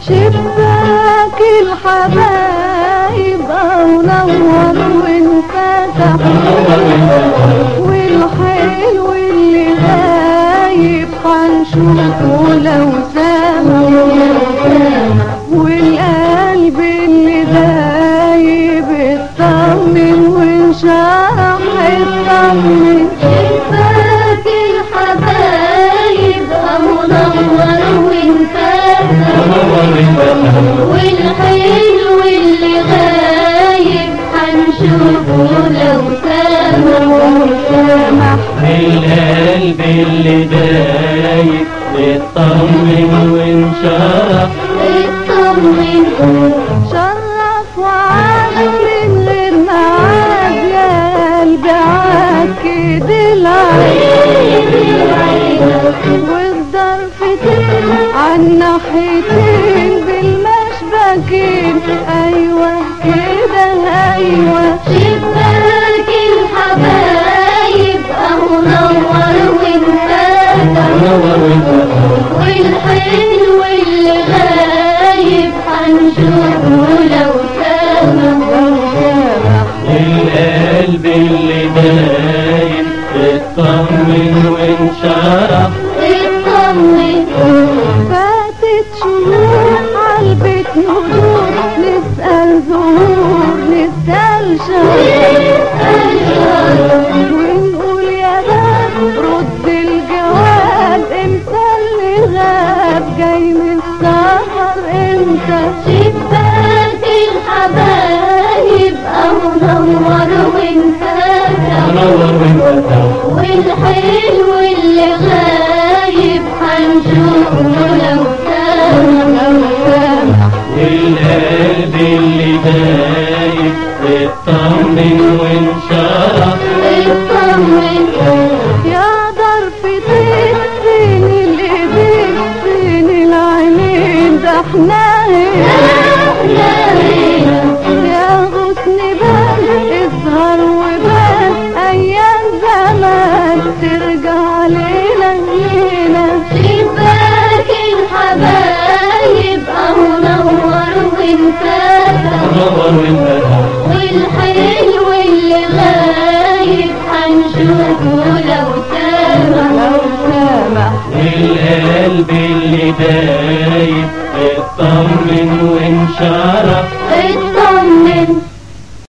شباك الحبايب نور وانفتح والحلو اللي غايب هنشوفه لو سامع والقلب اللي دايب اطمن وانشرح اطمن شباك الحبايب منور وانفتح والحلو اللي غايب هنشوفه لو سامع القلب اللي دايب اطمن وانشرح اطمن شرف وعاد من غير ميعاد يا قلبي عكد العين والضرفتين عن ناحيتين بالمشبكين ايوه كده ايوه شباك الحبايب منور وانفتح نور وانفتح والحلو اللي غايب هنشوفه لو سامع القلب اللي دايب اطمن وانشرح اطمن فاتت شهور عالبيت ندور نسأل زهور نسأل شهر ونقول يا باب رد الجواب امتى اللي غاب جاي من السفر امتى شباك الحبايب منور وانفتح نور وانفتح والحلو اللي غايب هنشوفه لو سامع القلب اللي دايب اطمن وانشرح اطمن يا ضرفتين فين الايدين فين العينين ده احنا هنا يا غصن بان اظهر وبان ايام زمان ترجع لينا لينا شباك الحبايب منور وانفتح نور وانفتح والحلو اللي غايب هنشوفه لو سامع لو سامح القلب اللي دايب